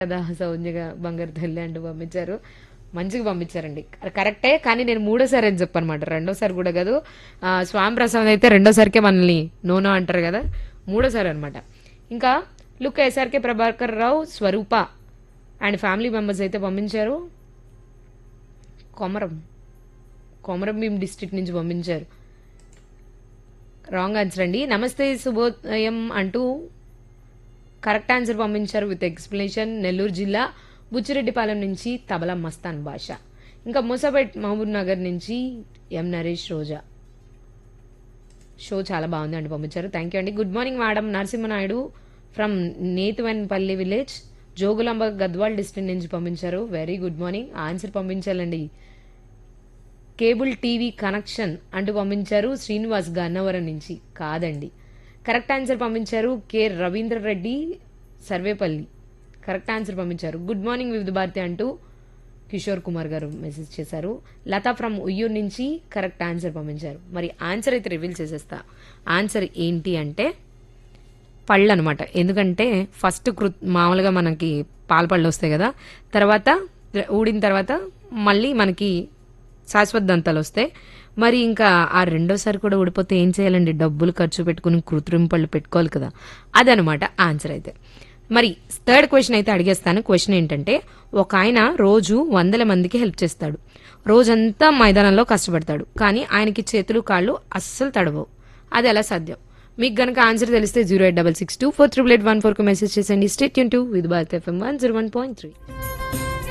కదా సౌంజ్యగా బంగారు తల్లి అంటూ పంపించారు మంచిగా పంపించారండి కరెక్టే కానీ నేను మూడోసారి అని చెప్పనమాట రెండోసారి కూడా కాదు ఆ, స్వామి ప్రసాద్ అయితే రెండోసారికే మనల్ని నోనో అంటారు కదా మూడోసారి అనమాట ఇంకా look SRK Prabhakar Rao Swaroopa and family members అయితే పంపించారు కొమరం కొమరం భీం డిస్ట్రిక్ట్ నుంచి పంపించారు రాంగ్ ఆన్సర్ అండి నమస్తే శుభోదయం అంటూ కరెక్ట్ ఆన్సర్ పంపించారు విత్ ఎక్స్ప్లెనేషన్ నెల్లూరు జిల్లా బుచ్చిరెడ్డిపాలెం నుంచి తబలా మస్తాన్ భాష ఇంకా మూసాపేట్ మహబూబ్ నగర్ నుంచి ఎం నరేష్ రోజా షో చాలా బాగుంది అండి పంపించారు థ్యాంక్ యూ అండి good morning madam Narasimha Naidu from Netuvanpalli village Jogulamba Gadwal district నుంచి పంపించారు వెరీ గుడ్ మార్నింగ్ ఆన్సర్ పంపించాలండి కేబుల్ టీవీ కనెక్షన్ అంటూ పంపించారు శ్రీనివాస్ గన్నవరం నుంచి కాదండి కరెక్ట్ ఆన్సర్ పంపించారు K Ravindra Reddy Sarvepalli correct answer పంపించారు గుడ్ మార్నింగ్ వివిధ భారతి అంటూ కిషోర్ కుమార్ గారు మెసేజ్ చేశారు లతా ఫ్రమ్ ఉయ్యూరు నుంచి కరెక్ట్ ఆన్సర్ పంపించారు మరి ఆన్సర్ అయితే రివీల్ చేసేస్తా ఆన్సర్ ఏంటి అంటే పళ్ళు అనమాట ఎందుకంటే ఫస్ట్ కృ మామూలుగా మనకి పాల పళ్ళు వస్తాయి కదా తర్వాత ఊడిన తర్వాత మళ్ళీ మనకి శాశ్వత దంతాలు వస్తాయి మరి ఇంకా ఆ రెండోసారి కూడా ఊడిపోతే ఏం చేయాలండి డబ్బులు ఖర్చు పెట్టుకుని కృత్రిమ పళ్ళు పెట్టుకోవాలి కదా అదనమాట ఆన్సర్ అయితే మరి థర్డ్ క్వశ్చన్ అయితే అడిగేస్తాను క్వశ్చన్ ఏంటంటే ఒక ఆయన రోజు వందల మందికి హెల్ప్ చేస్తాడు రోజంతా మైదానంలో కష్టపడతాడు కానీ ఆయనకి చేతులు కాళ్ళు అస్సలు తడవవు అది ఎలా సాధ్యం మీకు గనక ఆన్సర్ తెలిస్తే zero eight double six two four triple eight one ఫోర్కి మెసేజ్ చేసండి స్టేట్ యూన్ to with Bharat FM one zero one point three